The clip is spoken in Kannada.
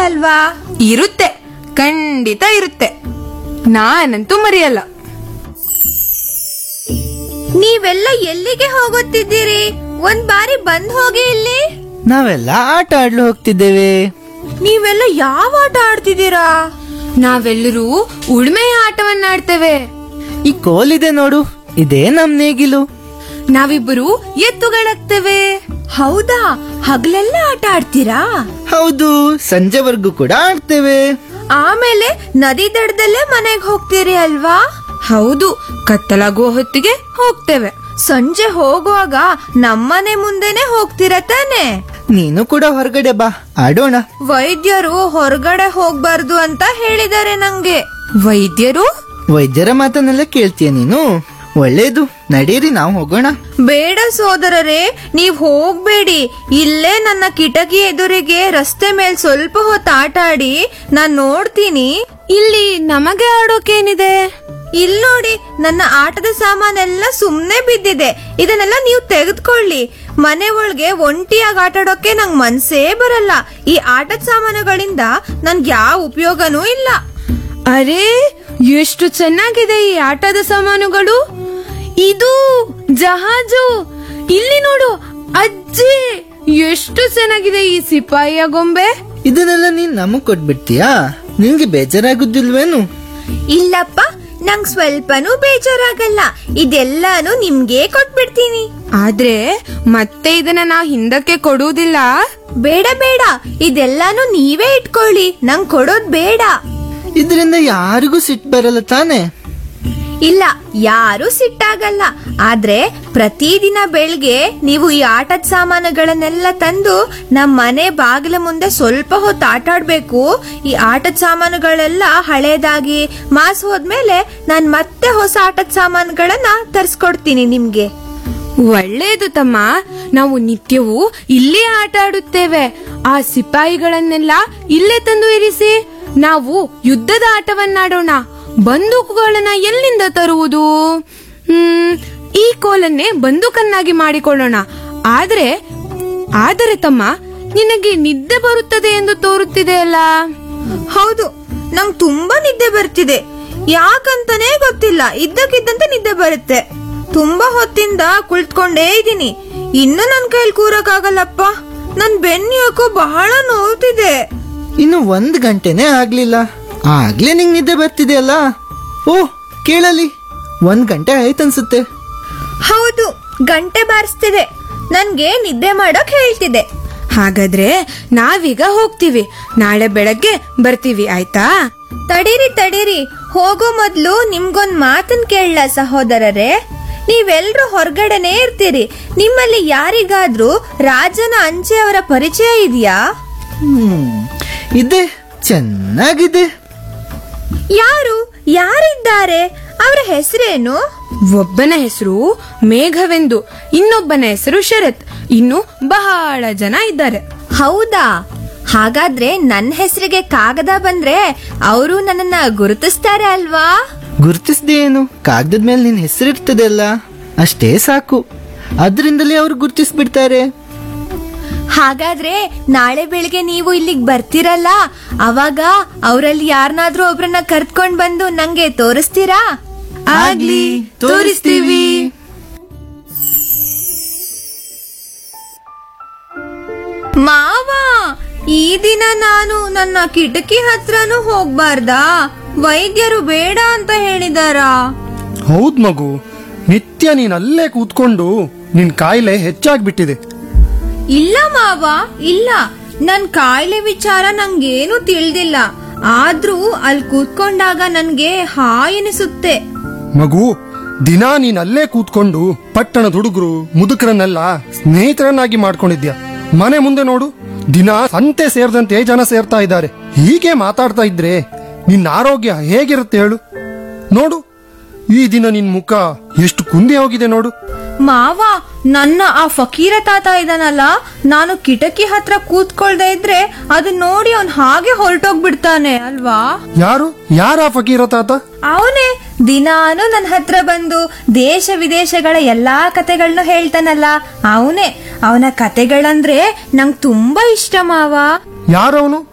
ಅಲ್ವಾ ಇರುತ್ತೆ ಖಂಡಿತ ಇರುತ್ತೆ ನಾನಂತೂ ಮರೆಯಲ್ಲ ನೀವೆಲ್ಲ ಎಲ್ಲಿಗೆ ಹೋಗುತ್ತಿದ್ದೀರಿ ಒಂದ್ ಬಾರಿ ಬಂದ್ ಹೋಗಿ ಇಲ್ಲಿ ನಾವೆಲ್ಲ ಆಟ ಆಡ್ಲು ಹೋಗ್ತಿದ್ದೇವೆ ನೀವೆಲ್ಲ ಯಾವ ಆಟ ಆಡ್ತಿದ್ದೀರಾ ನಾವೆಲ್ಲರೂ ಉಳ್ಮೆಯ ಆಟವನ್ನಾಡ್ತೇವೆ ಈ ಕೋಲಿದೆ ನೋಡು ಇದೇ ನಮ್ ನೇಗಿಲು ನಾವಿಬ್ಬರು ಎತ್ತುಗಳಾಗ್ತೇವೆ ಹೌದಾ ಹಗಲೆಲ್ಲ ಆಟ ಆಡ್ತೀರಾ ಹೌದು ಸಂಜೆವರೆಗೂ ಕೂಡ ಆಡ್ತೇವೆ ಆಮೇಲೆ ನದಿ ದಡದಲ್ಲೇ ಮನೆಗ್ ಹೋಗ್ತೀರಿ ಅಲ್ವಾ ಹೌದು ಕತ್ತಲಾಗುವ ಹೊತ್ತಿಗೆ ಹೋಗ್ತೇವೆ ಸಂಜೆ ಹೋಗುವಾಗ ನಮ್ಮನೆ ಮುಂದೆನೆ ಹೋಗ್ತೀರ ತಾನೆ ನೀನು ಕೂಡ ಹೊರಗಡೆ ಬಾ ಆಡೋಣ ವೈದ್ಯರು ಹೊರಗಡೆ ಹೋಗ್ಬಾರ್ದು ಅಂತ ಹೇಳಿದ್ದಾರೆ ನಂಗೆ ವೈದ್ಯರು ವೈದ್ಯರ ಮಾತನ್ನೆಲ್ಲ ಕೇಳ್ತೀಯ ನೀನು ಒಳ್ಳೇದು ನಡೀರಿ ನಾವು ಹೋಗೋಣ ಬೇಡ ಸೋದರರೇ ನೀವ್ ಹೋಗ್ಬೇಡಿ ಇಲ್ಲೇ ನನ್ನ ಕಿಟಕಿ ಎದುರಿಗೆ ರಸ್ತೆ ಮೇಲ್ ಸ್ವಲ್ಪ ಹೊತ್ತು ಆಟ ಆಡಿ ನಾನ್ ನೋಡ್ತೀನಿ ಇಲ್ಲಿ ನಮಗೆ ಆಡೋಕೇನಿದೆ ಇಲ್ ನೋಡಿ ನನ್ನ ಆಟದ ಸಾಮಾನೆಲ್ಲ ಸುಮ್ನೆ ಬಿದ್ದಿದೆ ಇದನ್ನೆಲ್ಲ ನೀವು ತೆಗೆದುಕೊಳ್ಳಿ ಮನೆ ಒಳಗೆ ಒಂಟಿಯಾಗಿ ಆಟಾಡೋಕೆ ನಂಗ್ ಮನ್ಸೇ ಬರಲ್ಲ ಈ ಆಟದ ಸಾಮಾನುಗಳಿಂದ ನನ್ಗೆ ಯಾವ ಉಪಯೋಗನೂ ಇಲ್ಲ ಅರೆ ಎಷ್ಟು ಚೆನ್ನಾಗಿದೆ ಈ ಆಟದ ಸಾಮಾನುಗಳು ಇದು ಜಹಾಜು ಇಲ್ಲಿ ನೋಡು ಅಜ್ಜಿ ಎಷ್ಟು ಚೆನ್ನಾಗಿದೆ ಈ ಸಿಪಾಯಿಯ ಗೊಂಬೆ ಇದನ್ನೆಲ್ಲ ನೀನ್ ನಮಗ್ ಕೊಟ್ಬಿಡ್ತೀಯಾ ನಿನ್ಗೆ ಬೇಜಾರಾಗುದಿಲ್ವೇನು ಇಲ್ಲಪ್ಪ ನಂಗ್ ಸ್ವಲ್ಪನೂ ಬೇಜಾರಾಗಲ್ಲ ಇದೆಲ್ಲಾನು ನಿಮ್ಗೆ ಕೊಟ್ಬಿಡ್ತೀನಿ ಆದ್ರೆ ಮತ್ತೆ ಇದನ್ನ ನಾ ಹಿಂದಕ್ಕೆ ಕೊಡುವುದಿಲ್ಲ ಬೇಡ ಬೇಡ ಇದೆಲ್ಲಾನು ನೀವೇ ಇಟ್ಕೊಳ್ಳಿ ನಂಗ್ ಕೊಡೋದ್ ಬೇಡ ಇದರಿಂದ ಯಾರಿಗೂ ಸಿಟ್ಟು ಬರಲ್ಲ ತಾನೆ ಇಲ್ಲ ಯಾರು ಸಿಟ್ಟಾಗಲ್ಲ ಆದ್ರೆ ಪ್ರತಿದಿನ ಬೆಳ್ಗೆ ನೀವು ಈ ಆಟದ ಸಾಮಾನುಗಳನ್ನೆಲ್ಲ ತಂದು ನಮ್ ಮನೆ ಬಾಗಿಲ ಮುಂದೆ ಸ್ವಲ್ಪ ಹೊತ್ತು ಆಟ ಆಡ್ಬೇಕು ಈ ಆಟದ ಸಾಮಾನುಗಳೆಲ್ಲ ಹಳೇದಾಗಿ ಮಾಸ್ ಹೋದ್ಮೇಲೆ ನಾನ್ ಮತ್ತೆ ಹೊಸ ಆಟದ ಸಾಮಾನುಗಳನ್ನ ತರ್ಸ್ಕೊಡ್ತೀನಿ ನಿಮ್ಗೆ ಒಳ್ಳೇದು ತಮ್ಮ ನಾವು ನಿತ್ಯವೂ ಇಲ್ಲೇ ಆಟ ಆಡುತ್ತೇವೆ ಆ ಸಿಪಾಯಿಗಳನ್ನೆಲ್ಲ ಇಲ್ಲೇ ತಂದು ಇರಿಸಿ ನಾವು ಯುದ್ಧದ ಆಟವನ್ನಾಡೋಣ ಬಂದೂಕುಗಳನ್ನ ಎಲ್ಲಿಂದ ತರುವುದು ಹ್ಮ್ ಈ ಕೋಲನ್ನೇ ಬಂದೂಕನ್ನಾಗಿ ಮಾಡಿಕೊಳ್ಳೋಣ ಆದ್ರೆ ಆದರೆ ತಮ್ಮ ನಿನಗೆ ನಿದ್ದೆ ಬರುತ್ತದೆ ಎಂದು ತೋರುತ್ತಿದೆ ಅಲ್ಲ ಹೌದು ನಂಗ್ ತುಂಬಾ ನಿದ್ದೆ ಬರ್ತಿದೆ ಯಾಕಂತಾನೇ ಗೊತ್ತಿಲ್ಲ ಇದ್ದಕ್ಕಿದ್ದಂತೆ ನಿದ್ದೆ ಬರುತ್ತೆ ತುಂಬಾ ಹೊತ್ತಿಂದ ಕುಳಿತುಕೊಂಡೇ ಇದ್ದೀನಿ ಇನ್ನು ನನ್ ಕೈಲಿ ಕೂರಕ್ಕಾಗಲ್ಲಪ್ಪ ನನ್ ಬೆನ್ನು ಯಾಕೋ ಬಹಳ ನೋವ್ತಿದೆ ಇನ್ನು ಒಂದ್ ಗಂಟೆನೇ ಆಗ್ಲಿಲ್ಲ ಆಗ್ಲೇ ನಿಂಗ್ ನಿದ್ದೆ ಬರ್ತಿದೆಯಲ್ಲ ಓ ಕೇಳಲಿ ಒಂದ್ ಗಂಟೆ ಆಯ್ತನ್ಸುತ್ತೆ ಹೌದು ಗಂಟೆ ಬಾರಿಸ್ತಿದೆ ನನ್ಗೆ ನಿದ್ದೆ ಮಾಡೋಕ್ ಹೇಳ್ತಿದೆ ಹಾಗಾದ್ರೆ ನಾವೀಗ ಹೋಗ್ತೀವಿ ನಾಳೆ ಬೆಳಗ್ಗೆ ಬರ್ತೀವಿ ಆಯ್ತಾ ತಡೀರಿ ತಡೀರಿ ಹೋಗೋ ಮೊದ್ಲು ನಿಮ್ಗೊಂದ್ ಮಾತನ್ ಕೇಳಲ್ಲ ಸಹೋದರರೇ ನೀವೆಲ್ರೂ ಹೊರಗಡೆನೆ ಇರ್ತೀರಿ ನಿಮ್ಮಲ್ಲಿ ಯಾರಿಗಾದ್ರೂ ರಾಜನ ಅಂಚೆ ಅವರ ಪರಿಚಯ ಇದೆಯಾ ಹ್ಮ್ ಇದೆ ಚೆನ್ನಾಗಿದೆ ಯಾರು ಯಾರಿದ್ದಾರೆ ಅವರ ಹೆಸರೇನು ಒಬ್ಬನ ಹೆಸರು ಮೇಘವೆಂದು ಇನ್ನೊಬ್ಬನ ಹೆಸರು ಶರತ್ ಇನ್ನು ಬಹಳ ಜನ ಇದ್ದಾರೆ ಹೌದಾ ಹಾಗಾದ್ರೆ ನನ್ನ ಹೆಸರಿಗೆ ಕಾಗದ ಬಂದ್ರೆ ಅವರು ನನ್ನನ್ನ ಗುರುತಿಸ್ತಾರೆ ಅಲ್ವಾ ಗುರ್ತಿಸ್ದೆ ಏನು ಕಾಗದದ ಮೇಲೆ ನಿನ್ ಹೆಸರಿರ್ತದೆ ಅಲ್ಲ ಅಷ್ಟೇ ಸಾಕು ಅದರಿಂದಲೇ ಅವ್ರು ಗುರ್ತಿಸ್ಬಿಡ್ತಾರೆ ಹಾಗಾದ್ರೆ ನಾಳೆ ಬೆಳಿಗ್ಗೆ ನೀವು ಇಲ್ಲಿಗೆ ಬರ್ತೀರಲ್ಲ ಅವಾಗ ಅವರಲ್ಲಿ ಯಾರನ್ನಾದ್ರೂ ಒಬ್ರನ್ನ ಕರ್ಕೊಂಡ್ ಬಂದು ನಂಗೆ ತೋರಿಸ್ತೀರಾ ಆಗ್ಲಿ ತೋರಿಸ್ತೀವಿ ಮಾವ ಈ ದಿನ ನಾನು ನನ್ನ ಕಿಟಕಿ ಹತ್ರನೂ ಹೋಗ್ಬಾರ್ದಾ ವೈದ್ಯರು ಬೇಡ ಅಂತ ಹೇಳಿದಾರಾ ಹೌದ್ ಮಗು ನಿತ್ಯ ನೀನ್ ಅಲ್ಲೇ ಕೂತ್ಕೊಂಡು ನಿನ್ ಕಾಯಿಲೆ ಹೆಚ್ಚಾಗ್ಬಿಟ್ಟಿದೆ ಇಲ್ಲ ಮಾವ ಇಲ್ಲ ನನ್ ಕಾಯಿಲೆ ವಿಚಾರ ನಂಗೇನು ತಿಳಿದಿಲ್ಲ ಆದ್ರೂ ಅಲ್ಲಿ ಕೂತ್ಕೊಂಡಾಗ ನನ್ಗೆ ಹಾಯ್ ಎನಿಸುತ್ತೆ ಮಗು ದಿನ ನೀನ್ ಅಲ್ಲೇ ಕೂತ್ಕೊಂಡು ಪಟ್ಟಣದ ಹುಡುಗರು ಮುದುಕರನ್ನೆಲ್ಲ ಸ್ನೇಹಿತರನ್ನಾಗಿ ಮಾಡ್ಕೊಂಡಿದ್ಯಾ ಮನೆ ಮುಂದೆ ನೋಡು ದಿನ ಸಂತೆ ಸೇರಿದಂತೆ ಜನ ಸೇರ್ತಾ ಇದ್ದಾರೆ ಹೀಗೆ ಮಾತಾಡ್ತಾ ಇದ್ರೆ ನಿನ್ನ ಆರೋಗ್ಯ ಹೇಗಿರುತ್ತೆ ಹೇಳು ನೋಡು ಈ ದಿನ ನಿನ್ ಮುಖ ಎಷ್ಟು ಕುಂದಿ ಹೋಗಿದೆ ನೋಡು ಮಾವ ನನ್ನ ಆ ಫಕೀರ ತಾತ ಇದಾನಲ್ಲ ನಾನು ಕಿಟಕಿ ಹತ್ರ ಕೂತ್ಕೊಳ್ದೆ ಇದ್ರೆ ಅದನ್ನ ನೋಡಿ ಅವ್ನ್ ಹಾಗೆ ಹೊರಟೋಗ್ಬಿಡ್ತಾನೆ ಅಲ್ವಾ ಯಾರು ಯಾರ ಫಕೀರ ತಾತ ಅವನೇ ದಿನಾನು ನನ್ನ ಹತ್ರ ಬಂದು ದೇಶ ವಿದೇಶಗಳ ಎಲ್ಲಾ ಕತೆಗಳನ್ನ ಹೇಳ್ತಾನಲ್ಲ ಅವನೇ ಅವನ ಕತೆಗಳಂದ್ರೆ ನಂಗ್ ತುಂಬಾ ಇಷ್ಟ ಮಾವ ಯಾರವನು